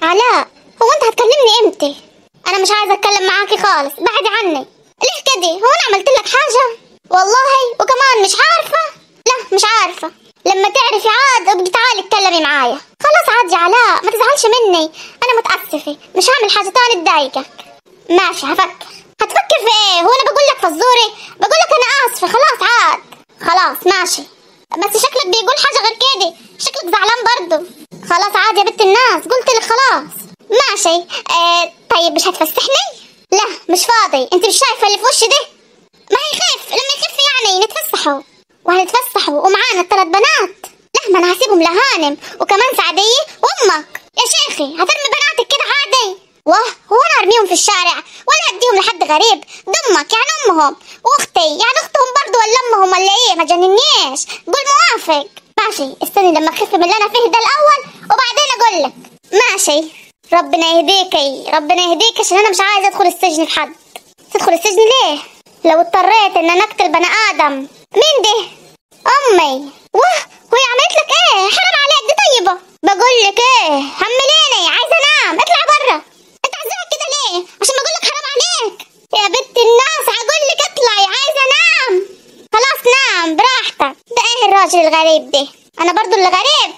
علاء هو انت هتكلمني امتى انا مش عايزه اتكلم معاكي خالص بعدي عني ليه كده هو انا عملت لك حاجه والله وكمان مش عارفه لا مش عارفه لما تعرفي عاد ابقي تعالي اتكلمي معايا خلاص عاد يا علاء ما تزعلش مني انا متاسفه مش هعمل حاجه تاني تضايقك ماشي هفكر هتفكر في ايه هو انا بقول لك فزوري بقول لك انا اسفه خلاص عاد خلاص ماشي بس شكلك بيقول حاجه غير كده شكلك زعلان برضه خلاص عاد يا بنت الناس قلت لك خلاص ماشي آه طيب مش هتفسحني لا مش فاضي انت مش شايفه اللي في وشي ده ما هيخف لما يخف يعني نتفسحوا وهنتفسحوا ومعانا الثلاث بنات لا ما انا هسيبهم لهانم وكمان سعديه وامك يا شيخي هترمي بناتك كده عادي واه هو انا ارميهم في الشارع ولا اديهم لحد غريب دمك يعني امهم واختي يعني اختهم برضو ولا امهم ولا ايه ما جننيش قول موافق ماشي استني لما اخف من اللي انا فيه ده الاول وبعدين اقول لك ماشي ربنا يهديكي ربنا يهديك عشان انا مش عايزه ادخل السجن في حد تدخل السجن ليه لو اضطريت ان انا اقتل بني ادم مين ده امي واه وهي عملت لك ايه حرام عليك دي طيبه بقول لك ايه حمليني عايزه انام اطلع بره انت عايزاها كده ليه عشان بقول لك حرام عليك يا بنت الناس هقول لك اطلعي عايزه انام خلاص نام براحتك ده ايه الراجل الغريب ده انا برضو اللي غريب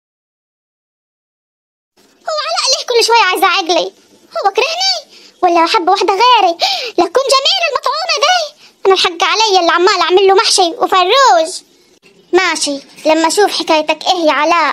هو علاء ليه كل شويه عايز عقلي هو كرهني ولا بحب واحده غيري لكم جميله المطعونه دي انا الحق عليا اللي عمال اعمل له محشي وفروج ماشي لما اشوف حكايتك ايه يا علاء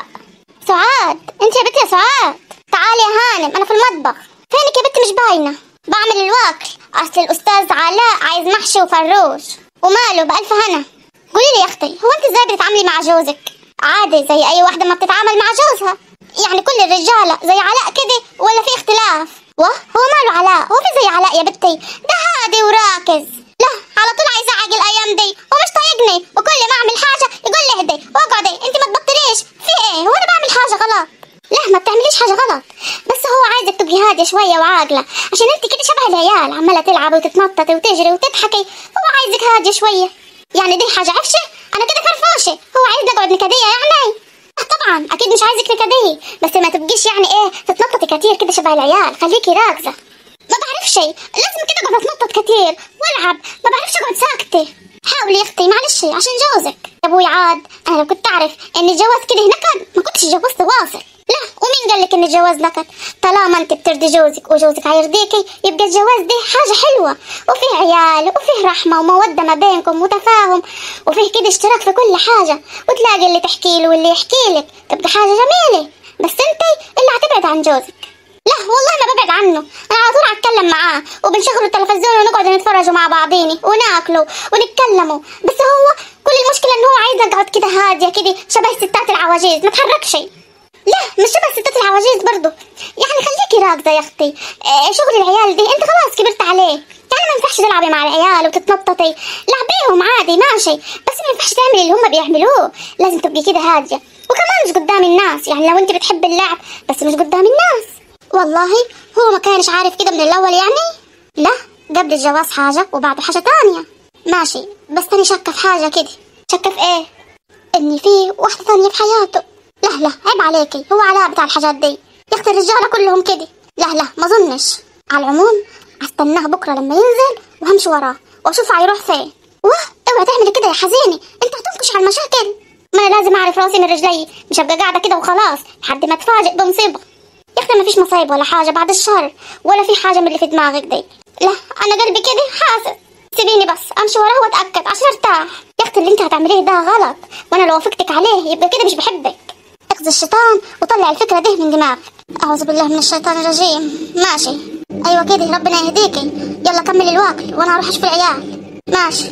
سعاد انت يا بنت يا سعاد تعالي يا هانم انا في المطبخ فينك يا بنت مش باينه بعمل الواكل اصل الاستاذ علاء عايز محشي وفروج وماله بألف هنا قولي لي يا اختي هو انت ازاي بتتعاملي مع جوزك عادي زي اي واحده ما بتتعامل مع جوزها يعني كل الرجاله زي علاء كده ولا في اختلاف واه هو ماله علاء هو في زي علاء يا بنتي ده هادي وراكز لا على طول عايز اعقل الايام دي ومش طايقني وكل ما اعمل حاجه يقول لي اهدي واقعدي انت ما تبطليش في ايه هو انا بعمل حاجه غلط لا ما بتعمليش حاجه غلط بس هو عايزك تبقي هاديه شويه وعاقله عشان انت كده شبه العيال عماله تلعبي وتتنططي وتجري وتضحكي هو عايزك هاديه شويه يعني دي حاجه عفشه انا كده فرفوشه هو عايز اقعد نكديه يعني آه طبعا اكيد مش عايزك نكديه بس ما تبقيش يعني ايه تتنططي كتير كده شبه العيال خليكي راكزه ما بعرفش لازم كده اقعد اتنطط كتير والعب ما بعرفش اقعد ساكته حاولي يا اختي معلش عشان جوزك يا ابوي عاد انا لو كنت اعرف ان الجواز كده نكد ما كنتش اتجوزت واصل لا ومين قال لك ان الجواز نكد طالما انت بترضي جوزك وجوزك هيرضيكي يبقى الجواز ده حاجه حلوه وفيه عيال وفيه رحمه وموده ما بينكم وتفاهم وفيه كده اشتراك في كل حاجه وتلاقي اللي تحكي له واللي يحكي لك تبقى حاجه جميله بس انت اللي هتبعد عن جوزك لا والله ما ببعد عنه انا على طول اتكلم معاه وبنشغل التلفزيون ونقعد نتفرجوا مع بعضيني وناكلوا ونتكلموا بس هو كل المشكله ان هو عايز اقعد كده هاديه كده شبه ستات العواجيز ما اتحركش لا مش شبه ستات العواجيز برضو يعني خليكي راكزه يا اختي آه شغل العيال دي انت خلاص كبرت عليه يعني ما ينفعش تلعبي مع العيال وتتنططي لعبيهم عادي ماشي بس ما ينفعش تعملي اللي هم بيعملوه لازم تبقي كده هاديه وكمان مش قدام الناس يعني لو انت بتحبي اللعب بس مش قدام الناس والله هو ما كانش عارف كده من الاول يعني لا قبل الجواز حاجه وبعده حاجه تانية ماشي بس انا شاكه في حاجه كده شاكه في ايه ان في واحده تانية في حياته لا لا عيب عليكي هو علاء بتاع الحاجات دي يا اختي الرجاله كلهم كده لا لا ما اظنش على العموم استناه بكره لما ينزل وهمشي وراه واشوف هيروح فين واه اوعي تعملي كده يا حزيني انت هتنكش على المشاكل ما انا لازم اعرف راسي من رجلي مش هبقى قاعده كده وخلاص لحد ما اتفاجئ بمصيبه يا اختي ما فيش مصايب ولا حاجه بعد الشهر ولا في حاجه من اللي في دماغك دي لا انا قلبي كده حاسس سيبيني بس امشي وراه واتاكد عشان ارتاح يا اختي اللي انت هتعمليه ده غلط وانا لو وافقتك عليه يبقى كده مش بحبك اخذ الشيطان وطلع الفكره دي من دماغك اعوذ بالله من الشيطان الرجيم ماشي ايوه كده ربنا يهديكي يلا كملي الواكل وانا اروح اشوف العيال ماشي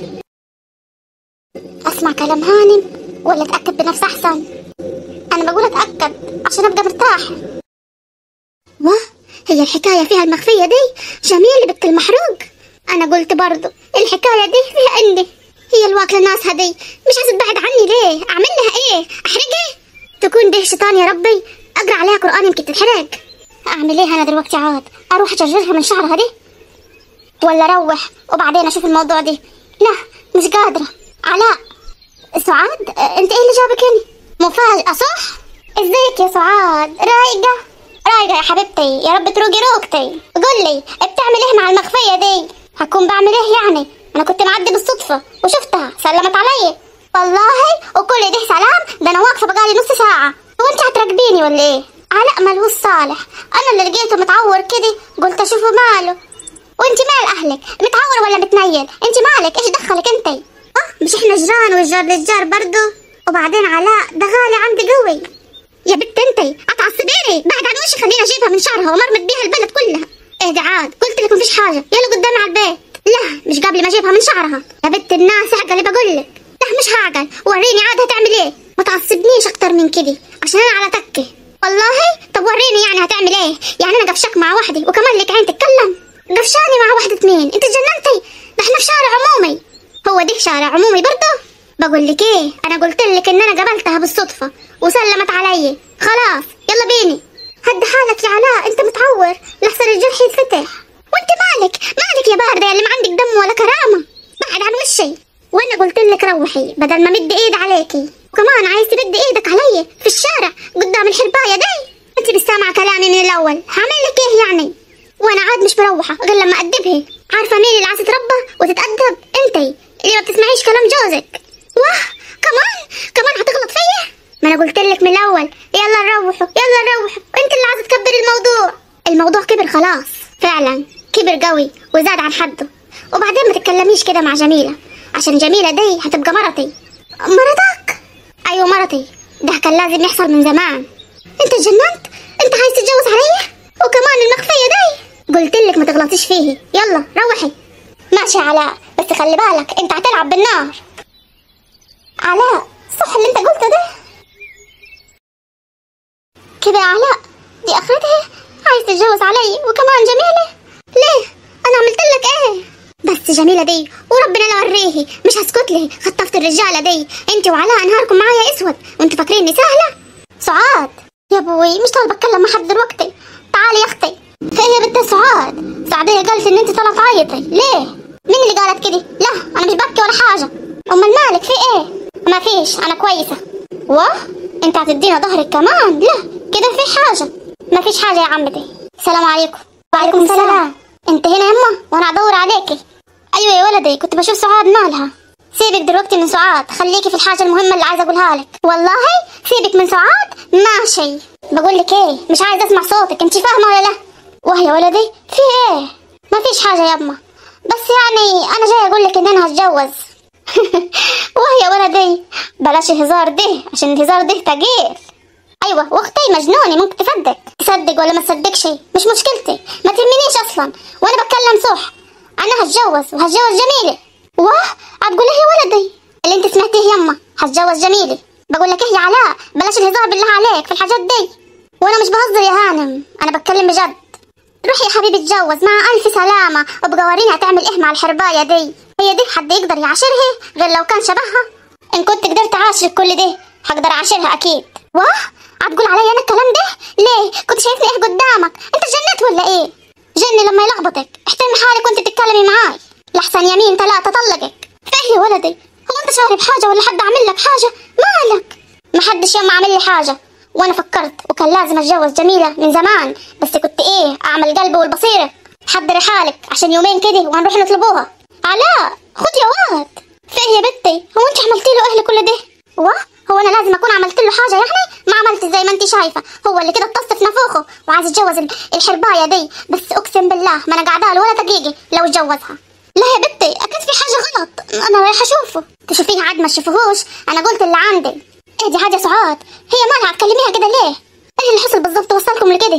اسمع كلام هانم ولا اتاكد بنفسي احسن انا بقول اتاكد عشان ابقى مرتاح واه هي الحكاية فيها المخفية دي جميل بنت المحروق أنا قلت برضو الحكاية دي فيها عندي هي الواكلة ناسها دي مش عايزة تبعد عني ليه أعمل لها إيه أحرقها تكون ده شيطان يا ربي أقرأ عليها قرآن يمكن تتحرق أعمل إيه أنا دلوقتي عاد أروح أجرجرها من شعرها دي ولا أروح وبعدين أشوف الموضوع دي لا مش قادرة علاء سعاد أنت إيه اللي جابك هنا مفاجأة صح ازيك يا سعاد رايقة رايقة يا حبيبتي يا رب تروقي روقتي قولي بتعمل ايه مع المخفية دي هكون بعمل ايه يعني انا كنت معدي بالصدفة وشفتها سلمت علي والله وكل ده سلام ده انا واقفة بقالي نص ساعة هو انت هتراقبيني ولا ايه علاء ملهوش صالح انا اللي لقيته متعور كده قلت اشوفه ماله وانت مال اهلك متعور ولا متنيل انت مالك ايش دخلك انت اه مش احنا جيران والجار للجار برضه وبعدين علاء ده غالي عندي قوي يا بنت انتي هتعصبيني بعد عن وشي خليني اجيبها من شعرها ومرمت بيها البلد كلها اهدي عاد قلت لك مفيش حاجه يلا قدامي على البيت لا مش قبل ما اجيبها من شعرها يا بنت الناس اعقل اللي بقول لك لا مش هعقل وريني عاد هتعمل ايه ما تعصبنيش اكتر من كده عشان انا على تكه والله طب وريني يعني هتعمل ايه يعني انا قفشك مع وحدي وكمان لك عين تتكلم قفشاني مع وحدة مين انت اتجننتي ده احنا في شارع عمومي هو ده شارع عمومي برضه بقول لك ايه انا قلت لك ان انا قابلتها بالصدفه وسلمت علي خلاص يلا بيني هد حالك يا علاء انت متعور لحسن الجرح يتفتح وانت مالك مالك يا باردة اللي ما عندك دم ولا كرامة بعد عن وشي وانا قلت لك روحي بدل ما مد ايد عليكي وكمان عايز تمد ايدك علي في الشارع قدام الحرباية دي انت مش سامعة كلامي من الاول هعمل لك ايه يعني وانا عاد مش مروحة غير لما ادبها عارفة مين اللي عايزة تتربى وتتأدب انتي اللي ما بتسمعيش كلام جوزك واه كمان كمان هتغلط فيا ما انا قلت لك من الاول يلا نروحوا يلا نروحوا انت اللي عايزه تكبري الموضوع الموضوع كبر خلاص فعلا كبر قوي وزاد عن حده وبعدين ما تتكلميش كده مع جميله عشان جميله دي هتبقى مرتي مرتك ايوه مرتي ده كان لازم يحصل من زمان انت اتجننت انت عايز تتجوز عليا وكمان المخفيه دي قلت لك ما تغلطيش فيه يلا روحي ماشي يا علاء بس خلي بالك انت هتلعب بالنار علاء صح اللي انت قلته ده كده يا علاء دي اخرتها عايز تتجوز علي وكمان جميلة ليه انا عملت لك ايه بس جميلة دي وربنا لا وريه مش هسكت لي خطفت الرجالة دي انت وعلاء نهاركم معايا اسود وانت فاكريني سهلة سعاد يا ابوي مش طالبة اتكلم مع حد دلوقتي تعالي يا اختي فين يا بنت سعاد سعدية قالت ان انت طلعت تعيطي ليه مين اللي قالت كده لا انا مش ببكي ولا حاجة امال مالك في ايه ما فيش انا كويسة واه انت هتدينا ظهرك كمان لا كده في حاجة ما فيش حاجة يا عمتي السلام عليكم وعليكم السلام انت هنا يما وانا ادور عليكي ايوه يا ولدي كنت بشوف سعاد مالها سيبك دلوقتي من سعاد خليكي في الحاجة المهمة اللي عايزة اقولها لك والله سيبك من سعاد ماشي بقول لك ايه مش عايزة اسمع صوتك انت فاهمة ولا لا واه يا ولدي في ايه ما فيش حاجة يا اما بس يعني انا جاي اقول لك ان انا هتجوز واه يا ولدي بلاش الهزار ده عشان الهزار ده تقيل ايوه واختي مجنونه ممكن تصدق تصدق ولا ما تصدقش مش مشكلتي ما تهمنيش اصلا وانا بتكلم صح انا هتجوز وهتجوز جميله واه هتقول ايه يا ولدي اللي انت سمعتيه يما هتجوز جميله بقول لك ايه يا علاء بلاش الهزار بالله عليك في الحاجات دي وانا مش بهزر يا هانم انا بتكلم بجد روحي يا حبيبي اتجوز مع ألف سلامة وابقى وريني هتعمل ايه مع الحرباية دي هي دي حد يقدر يعاشرها غير لو كان شبهها إن كنت قدرت أعاشر كل ده هقدر أعاشرها أكيد واه هتقول عليا أنا الكلام ده ليه كنت شايفني إيه قدامك أنت جنيت ولا إيه جني لما يلخبطك احترمي حالك وأنت تتكلمي معاي لحسن يمين ثلاثة طلقك فيه يا ولدي هو أنت شارب حاجة ولا حد عامل لك حاجة مالك محدش يوم عامل لي حاجة وانا فكرت وكان لازم اتجوز جميلة من زمان بس كنت ايه اعمل قلبي والبصيرة حضري حالك عشان يومين كده وهنروح نطلبوها علاء خد يا واد فيه يا بنتي هو انت عملتي له ايه كل ده واه هو انا لازم اكون عملت له حاجه يعني ما عملت زي ما انت شايفه هو اللي كده اتص في نافوخه وعايز يتجوز ال- الحربايه دي بس اقسم بالله ما انا قاعده له ولا دقيقه لو اتجوزها لا يا بنتي اكيد في حاجه غلط انا رايحه اشوفه تشوفيه عاد ما تشوفوهوش انا قلت اللي عندي ايه دي حاجه سعاد هي مالها هتكلميها كده ليه ايه اللي حصل بالظبط وصلكم لكده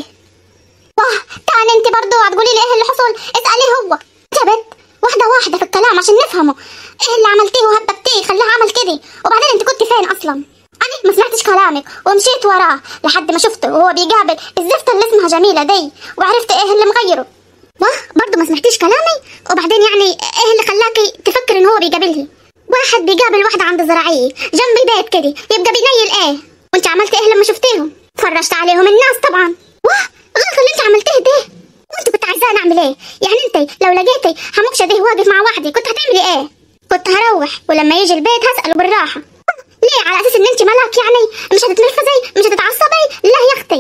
واه تاني انت برضو هتقولي لي ايه اللي حصل اساليه هو يا بنت واحده واحده في الكلام عشان نفهمه ايه اللي عملتيه وهببتيه خلاه عمل كده وبعدين انت كنت فين اصلا انا ما سمعتش كلامك ومشيت وراه لحد ما شفته وهو بيقابل الزفته اللي اسمها جميله دي وعرفت ايه اللي مغيره واه برضه ما سمعتيش كلامي وبعدين يعني ايه اللي خلاكي تفكر ان هو بيقابلها واحد بيقابل واحدة عند الزراعية جنب البيت كده يبقى بينيل ايه وانت عملت ايه لما شفتيهم فرجت عليهم الناس طبعا واه غلط اللي انت عملتيه ده وانت كنت عايزاني اعمل ايه يعني انت لو لقيتي حموكشة ده واقف مع واحدة كنت هتعملي ايه كنت هروح ولما يجي البيت هسأله بالراحة ليه على اساس ان انت ملاك يعني مش هتتنرفزي مش هتتعصبي لا يا اختي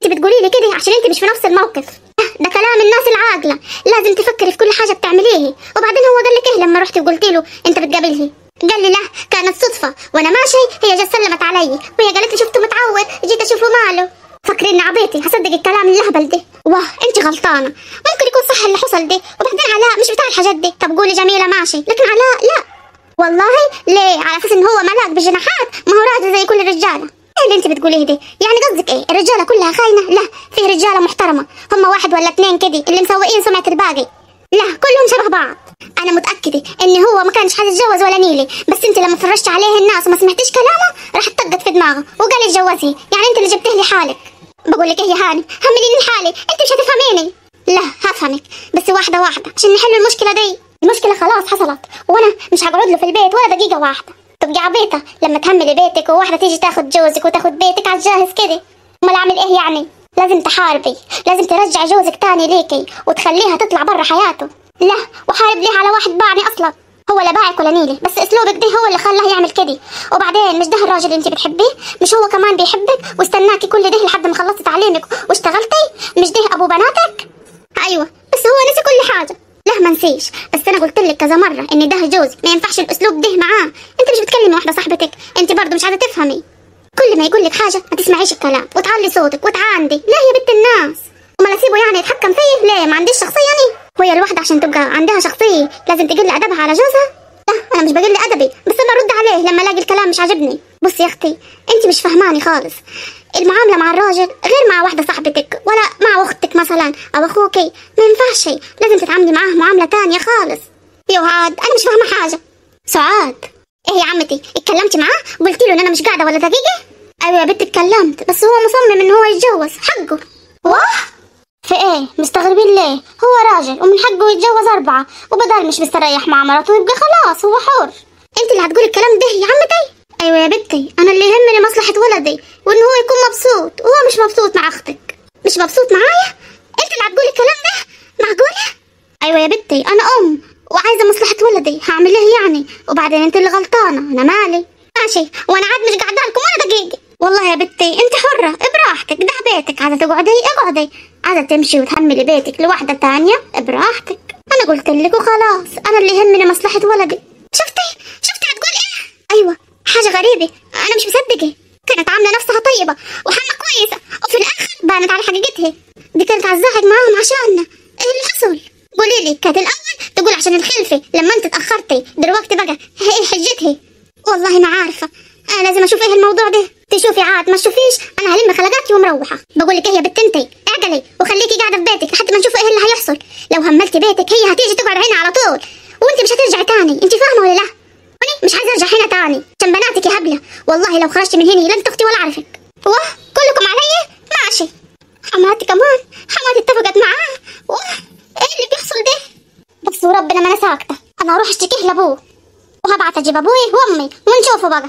انت بتقولي لي كده عشان انت مش في نفس الموقف ده كلام الناس العاقله لازم تفكري في كل حاجه بتعمليه وبعدين هو قال لك ايه لما رحتي وقلتي له انت بتقابلها قال لي لا كانت صدفه وانا ماشي هي جت سلمت علي وهي قالت لي شفته متعود جيت اشوفه ماله فاكرين عبيتي هصدق الكلام اللهبل ده واه انت غلطانه ممكن يكون صح اللي حصل ده وبعدين علاء مش بتاع الحاجات دي طب قولي جميله ماشي لكن علاء لا والله ليه على اساس ان هو ملاك بجناحات ما هو راجل زي كل الرجاله ايه اللي انت بتقوليه ده يعني قصدك ايه الرجاله كلها خاينه لا فيه رجاله محترمه هم واحد ولا اتنين كده اللي مسوقين سمعه الباقي لا كلهم شبه بعض انا متاكده ان هو ما كانش حيتجوز ولا نيلي بس انت لما فرجت عليه الناس وما سمعتيش كلامه راح طقت في دماغه وقال اتجوزي يعني انت اللي جبته لي حالك بقول لك ايه يا هاني همليني لحالي انت مش هتفهميني لا هفهمك بس واحده واحده عشان نحل المشكله دي المشكله خلاص حصلت وانا مش هقعد له في البيت ولا دقيقه واحده تبقي عبيطه لما تهملي بيتك وواحده تيجي تاخد جوزك وتاخد بيتك على الجاهز كده امال اعمل ايه يعني لازم تحاربي لازم ترجعي جوزك تاني ليكي وتخليها تطلع برا حياته لا وحارب ليه على واحد باعني اصلا هو لا باعك ولا نيلي بس اسلوبك ده هو اللي خلاه يعمل كده وبعدين مش ده الراجل اللي انت بتحبيه مش هو كمان بيحبك واستناكي كل ده لحد ما خلصتي تعليمك واشتغلتي مش ده ابو بناتك ايوه بس هو نسي كل حاجه لا ما نسيش بس انا قلت لك كذا مره ان ده جوزي ما ينفعش الاسلوب ده معاه انت مش بتكلمي واحده صاحبتك انت برضه مش عايزه تفهمي كل ما يقول لك حاجه ما تسمعيش الكلام وتعلي صوتك وتعاندي لا يا بنت الناس امال اسيبه يعني يتحكم فيا ليه ما عنديش شخصيه يعني وهي الواحده عشان تبقى عندها شخصيه لازم تقل ادبها على جوزها لا انا مش بقل ادبي بس انا برد عليه لما الاقي الكلام مش عاجبني بصي يا اختي انت مش فهماني خالص المعامله مع الراجل غير مع واحده صاحبتك ولا مع اختك مثلا او اخوكي ما ينفعش لازم تتعاملي معاه معامله تانية خالص يا وعاد انا مش فاهمه حاجه سعاد ايه يا عمتي اتكلمتي معاه وقلتي له ان انا مش قاعده ولا دقيقه ايوه يا بنت اتكلمت بس هو مصمم ان هو يتجوز حقه واه في ايه مستغربين ليه هو راجل ومن حقه يتجوز اربعه وبدل مش مستريح مع مراته يبقى خلاص هو حر انت اللي هتقولي الكلام ده يا عمتي ايوه يا بنتي انا اللي يهمني مصلحه ولدي وان هو يكون مبسوط وهو مش مبسوط مع اختك مش مبسوط معايا انت اللي هتقولي الكلام ده معقوله ايوه يا بنتي انا ام وعايزه مصلحه ولدي هعمل ايه يعني وبعدين انت اللي غلطانه انا مالي ماشي وانا عاد مش قاعده لكم ولا دقيقه والله يا بنتي انت حره براحتك ده بيتك عايزه تقعدي اقعدي عايزه تمشي وتحملي بيتك لواحده تانية براحتك انا قلت لك وخلاص انا اللي يهمني مصلحه ولدي شفتي شفتي هتقول ايه ايوه حاجه غريبه انا مش مصدقه كانت عامله نفسها طيبه وحمى كويسه وفي الاخر بانت على حقيقتها دي كانت عزاحك معاهم عشاننا ايه اللي حصل قولي لي كانت الاول تقول عشان الخلفه لما انت اتاخرتي دلوقتي بقى هي حجتها والله ما عارفه انا لازم اشوف ايه الموضوع ده تشوفي عاد ما تشوفيش انا هلم خلقاتي ومروحه بقول لك ايه يا بنت انتي اعقلي وخليكي قاعده في بيتك لحد ما نشوف ايه اللي هيحصل لو هملتي بيتك هي هتيجي تقعد هنا على طول وانت مش هترجعي تاني انت فاهمه ولا لا انا مش عايزه ارجع هنا تاني عشان بناتك يا هبله والله لو خرجت من هنا لن تختي ولا اعرفك واه كلكم علي ماشي حماتي كمان حماتي اتفقت معاه واه ايه اللي بيحصل ده بس وربنا ما انا ساكته انا اروح اشتكيه لابوه وهبعت اجيب ابوي وامي ونشوفه بقى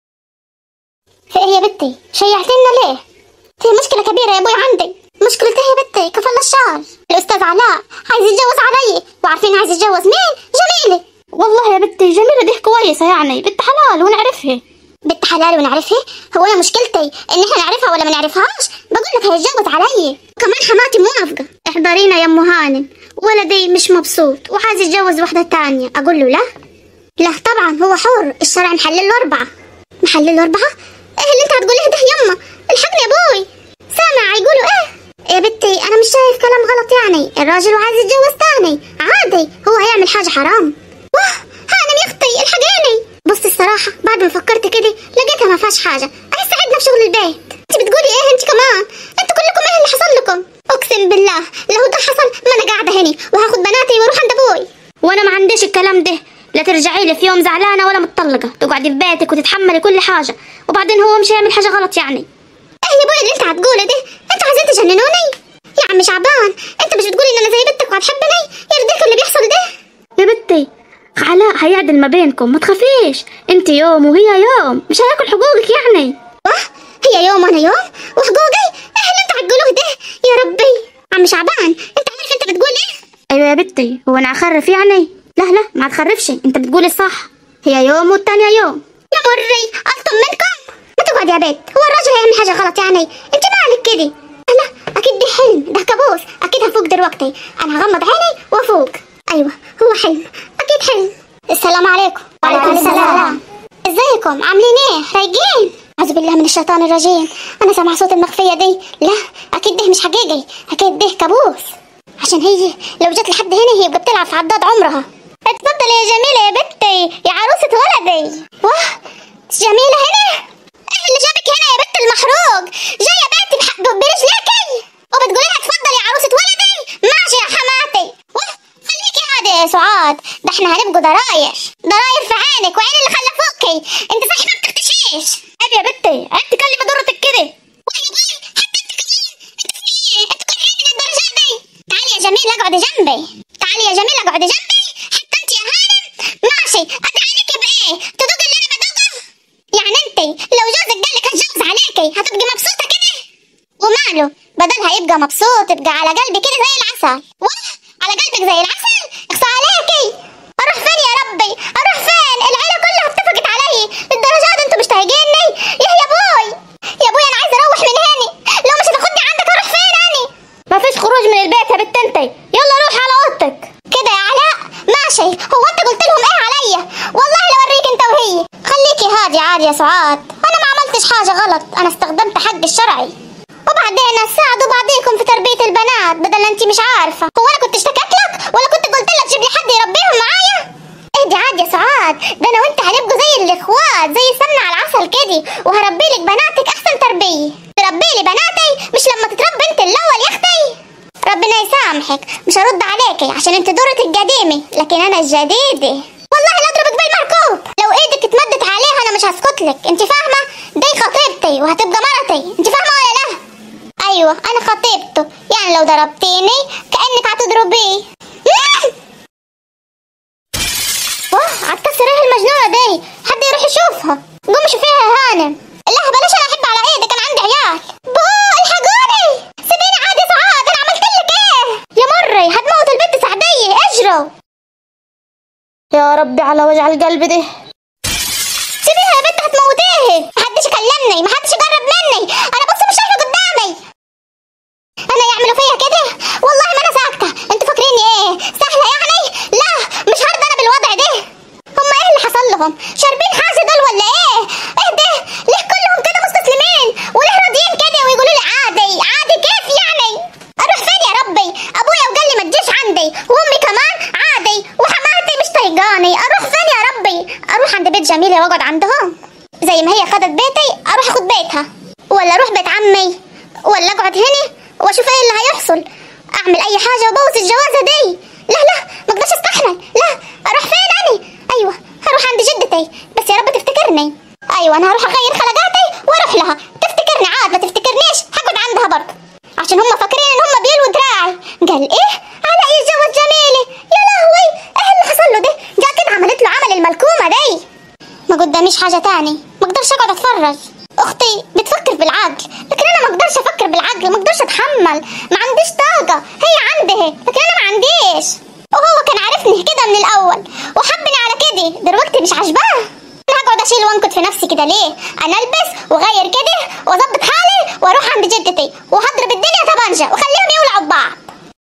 في ايه يا بنتي شيعتنا ليه في مشكله كبيره يا ابوي عندي مشكلتي يا بنتي كفل الشهر الاستاذ علاء عايز يتجوز علي وعارفين عايز يتجوز مين جميله والله يا بنتي جميلة دي كويسة يعني بنت حلال ونعرفها بنت حلال ونعرفها هو انا مشكلتي ان احنا نعرفها ولا ما نعرفهاش بقول لك هيتجوز علي وكمان حماتي موافقه احضرينا يا ام هانم ولدي مش مبسوط وعايز يتجوز واحده تانية اقول له لا لا طبعا هو حر الشرع محلل له اربعه محلل له اربعه ايه اللي انت هتقوليه ده يما الحقني يا ابوي سامع يقولوا ايه يا بنتي انا مش شايف كلام غلط يعني الراجل وعايز يتجوز تاني عادي هو هيعمل حاجه حرام واه هانم يا اختي الحقيني بصي الصراحه بعد ما فكرت كده لقيتها ما فيهاش حاجه انا ساعدنا في شغل البيت انت بتقولي ايه انت كمان انتوا كلكم ايه اللي حصل لكم اقسم بالله لو ده حصل ما انا قاعده هنا وهاخد بناتي واروح عند ابوي وانا ما عنديش الكلام ده لا ترجعي لي في يوم زعلانة ولا متطلقة تقعدي في بيتك وتتحملي كل حاجة وبعدين هو مش هيعمل حاجة غلط يعني ايه يا ابوي اللي انت هتقوله ده انتوا عايزين تجننوني يا عم شعبان انت مش بتقولي ان انا زي بنتك وهتحبني يرضيك اللي بيحصل ده يا بنتي علاء هيعدل ما بينكم ما تخافيش انت يوم وهي يوم مش هياكل حقوقك يعني واه هي يوم وانا يوم وحقوقي ايه اللي انت هتقولوه ده يا ربي عم شعبان انت عارف انت بتقول ايه ايوه يا بنتي هو انا اخرف يعني لا لا ما تخرفش انت بتقولي الصح هي يوم والتانية يوم يا مري اطمنكم ما تقعد يا بيت هو الراجل هيعمل حاجه غلط يعني انت مالك كده لا اكيد ده حلم ده كابوس اكيد هفوق دلوقتي انا هغمض عيني وافوق ايوه هو حلم اكيد حلم السلام عليكم وعليكم السلام. ازيكم عاملين ايه رايقين اعوذ بالله من الشيطان الرجيم انا سامع صوت المخفيه دي لا اكيد ده مش حقيقي اكيد ده كابوس عشان هي لو جت لحد هنا هي بتلعب في عداد عمرها اتفضلي يا جميله يا بنتي يا عروسه ولدي واه جميله هنا ايه اللي جابك هنا يا بنت المحروق جايه بيتي بح- برجليكي وبتقولي لها اتفضلي يا عروسه ولدي ماشي يا حماتي واه خليكي قاعده يا سعاد ده احنا هنبقوا ضراير ضراير في عينك وعين اللي خلفوكي انت صحيح ما بتختشيش عيب يا بنتي عيب تكلمي ضرتك كده واه يا باي حتى انت كمان انت في ايه انت كرهيني للدرجه دي تعالي يا جميله اقعدي جنبي تعالي يا جميله اقعدي جنبي حتى انت يا هانم ماشي ادعيلك بايه تدوق اللي انا بدوقه يعني انت لو جوزك قال لك اتجوز عليكي هتبقي مبسوطه كده وماله بدلها يبقى مبسوط يبقى على قلبي كده زي العسل واه على قلبك زي العسل اخصى عليكي اروح فين يا ربي اروح فين العيله كلها اتفقت علي للدرجه دي انتوا مش طايقيني يا يا بوي يا بوي انا عايزه اروح من هنا لو مش هتاخدني عندك اروح فين اني ما فيش خروج من البيت يا بنت انتي يلا روح على اوضتك كده يا علاء ماشي هو انت قلت لهم ايه عليا والله لو اوريك انت وهي خليكي هادي عادي يا سعاد انا ما عملتش حاجه غلط انا استخدمت حق الشرعي وبعدين ساعدوا بعضيكم في تربيه البنات بدل انت مش عارفه هو انا كنت اشتكيت لك ولا كنت قلت لك جيب لي حد يربيهم معايا اهدي عادي يا سعاد ده انا وانت هنبقوا زي الاخوات زي السمنه على العسل كده وهربي لك بناتك احسن تربيه تربي لي بناتي مش لما تتربي انت الاول يا اختي ربنا يسامحك مش هرد عليكي عشان انت دورك القديمة لكن انا الجديدة والله لا اضربك بالمركوب لو ايدك اتمدت عليها انا مش هسكت لك انت فاهمة دي خطيبتي وهتبقى مرتي انت فاهمة ولا لا ايوه انا خطيبته يعني لو ضربتيني كأنك هتضربيه واه هتكسر ايه المجنونة دي حد يروح يشوفها قومي شوفيها يا هانم لا بلاش انا احب على ايدك انا عندي عيال بو الحقوني سيبيني عادي يا سعاد انا عملت لك ايه يا مري هتموت البنت سعدية اجروا يا ربي على وجع القلب ده سيبيها يا بنت هتموتيها محدش يكلمني محدش يقرب مني انا بص مش شايفه قدامي انا يعملوا فيا كده والله ما انا ساكته انتوا فاكريني ايه سهله يعني لا مش هرضى انا بالوضع ده هم ايه اللي حصل لهم شاربين حاجه دول ولا ايه ايه ده ليه كلهم كده مستسلمين وليه راضيين كده ويقولوا لي عادي عادي كيف يعني اروح فين يا ربي ابويا وقال لي ما تجيش عندي وامي كمان عادي وحماتي مش طايقاني اروح فين يا ربي اروح عند بيت جميله واقعد عندهم زي ما هي خدت بيتي اروح اخد بيتها ولا اروح بيت عمي ولا اقعد هنا واشوف ايه اللي هيحصل اعمل اي حاجه وابوظ الجوازه دي لا لا ما اقدرش استحمل لا اروح فين اني ايوه هروح عند جدتي بس يا رب تفتكرني ايوه انا هروح اغير خلقاتي واروح لها تفتكرني عاد ما تفتكرنيش هقعد عندها برضه عشان هم فاكرين ان هم بيلوا دراعي قال ايه على ايه جوز جميله يا لهوي ايه اللي حصل له ده جا كده عملت له عمل الملكومه دي ما قداميش حاجه تاني ما اقدرش اقعد اتفرج اختي بتفكر بالعقل لكن انا ما اقدرش افكر بالعقل ما اقدرش اتحمل ما عنديش طاقه هي عندها لكن انا ما عنديش وهو كان عارفني كده من الاول وحبني على كده دلوقتي مش عاجباه انا هقعد اشيل وانكد في نفسي كده ليه انا البس واغير كده واظبط حالي واروح عند جدتي وهضرب الدنيا طبنجه واخليهم يولعوا ببعض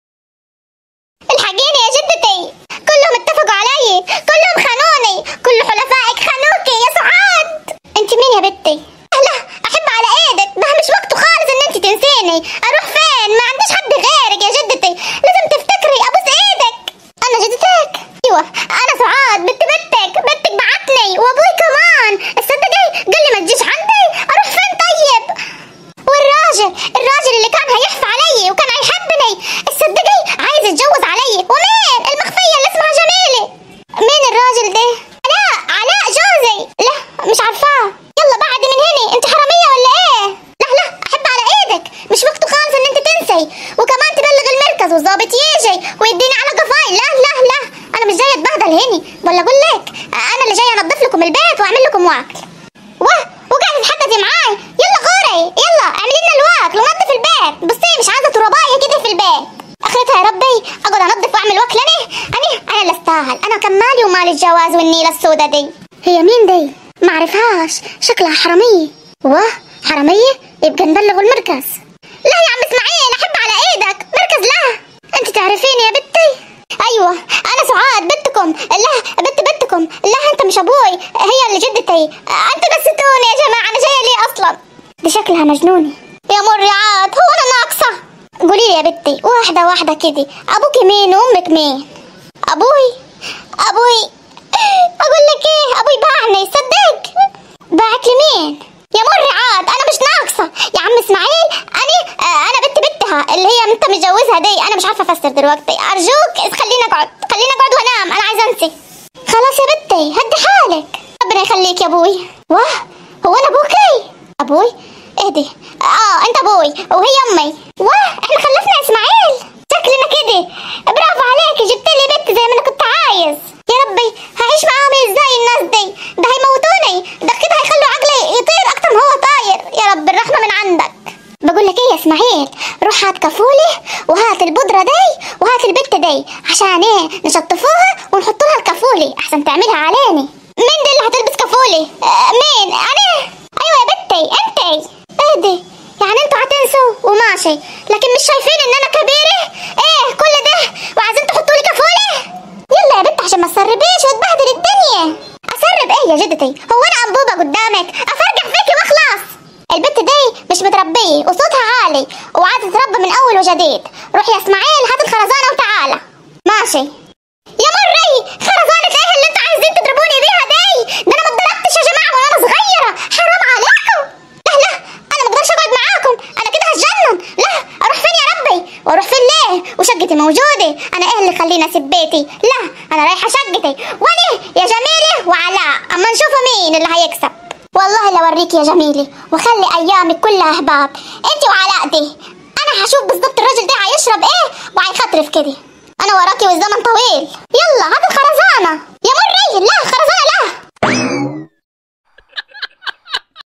الحقيني يا جدتي كلهم اتفقوا علي كلهم خانوني كل حلفائك خانوكي يا سعاد انت مين يا بنتي لا احب على ايدك ده مش وقته خالص ان انت تنسيني اروح فين ما عنديش حد غيرك يا جدتي لازم تفتكري ابوس ايدك انا جدتك ايوه انا سعاد بنت بنتك بنتك بعتني وابوي كمان الصدقي قال لي ما تجيش عندي اروح فين طيب والراجل الراجل اللي كان هيحفى علي وكان هيحبني الصدقي عايز يتجوز علي ومين المخفية اللي اسمها جميلة مين الراجل ده علاء علاء جوزي لا مش عارفاه يلا بعد من هنا انت حرامية ولا ايه لا لا احب على ايدك مش وقته خالص ان انت تنسي وكمان تبلغ المركز والظابط يجي ويديني على قفاي لا لا لا انا مش جاية اتبهدل هني ولا اقول لك انا اللي جاية انضف لكم البيت واعمل لكم واكل واه وقعت تتحدثي معاي يلا غوري يلا اعملي لنا الواكل ونظف البيت بصي مش عايزه ترابايه كده في البيت اخرتها يا ربي اقعد انظف واعمل واكل انا انا انا اللي استاهل انا كان مالي ومال الجواز والنيله السوداء دي هي مين دي ما اعرفهاش شكلها حراميه واه حراميه يبقى نبلغ المركز لا يا عم اسماعيل احب على ايدك مركز لا انت تعرفيني يا بنتي ايوه انا سعاد بنتكم لا بنت بنتكم لا انت مش ابوي هي اللي جدتي انت نسيتوني يا جماعه انا جايه ليه اصلا دي شكلها مجنونه يا مريعات هو انا ناقصه قولي لي يا بنتي واحده واحده كده ابوك مين وامك مين ابوي ابوي اقول لك ايه ابوي باعني صدق باعك لمين يا مريعات انا مش ناقصه يا عم اسماعيل انا آه انا بنت بنتها اللي هي انت متجوزها دي انا مش عارفه افسر دلوقتي ارجوك خليني اقعد خليني اقعد وانام انا عايزه انسي خلاص يا بنتي هدي حالك ربنا يخليك يا ابوي واه هو انا ابوكي ابوي اهدي اه انت ابوي وهي امي واه احنا خلفنا اسماعيل شكلنا كده برافو عليكي جبت لي بنت زي ما انا كنت عايز يا ربي هعيش معاهم ازاي الناس دي ده هيموتوني ده كده هيخلوا عقلي يطير اكتر ما هو طاير يا رب الرحمه من عندك بقول لك ايه يا اسماعيل روح هات كفوله وهات البودره دي وهات البت دي عشان ايه نشطفوها ونحط لها الكفوله احسن تعملها عليني مين دي اللي هتلبس كفوله آه مين انا ايوه يا بنتي انتي اهدي يعني انتوا هتنسوا وماشي لكن مش شايفين ان انا كبيره ايه كل ده وعايزين تحطوا لي كفوله يلا يا بنت عشان ما تسربيش وتبهدل الدنيا اسرب ايه يا جدتي هو انا انبوبه قدامك افرجع فيكي واخلص البت دي مش متربيه وصوتها عالي وعايزه تتربى من اول وجديد روح يا اسماعيل هات الخرزانه وتعالى ماشي يا مري خرزانة ايه اللي انتوا عايزين تضربوني بيها دي ده انا ما اتضربتش يا جماعه وانا صغيره حرام عليكم لا لا انا ما اقدرش اقعد معاكم انا كده هتجنن لا اروح فين يا ربي واروح فين ليه وشقتي موجوده انا ايه اللي يخليني اسيب بيتي لا انا رايحه شقتي وانا يا جميله وعلاء اما نشوفوا مين اللي هيكسب والله لو اوريك يا جميله واخلي ايامك كلها اهباب انت وعلاء دي انا هشوف بالظبط الراجل ده هيشرب ايه وهيخطرف كده انا وراكي والزمن طويل يلا هات الخرزانه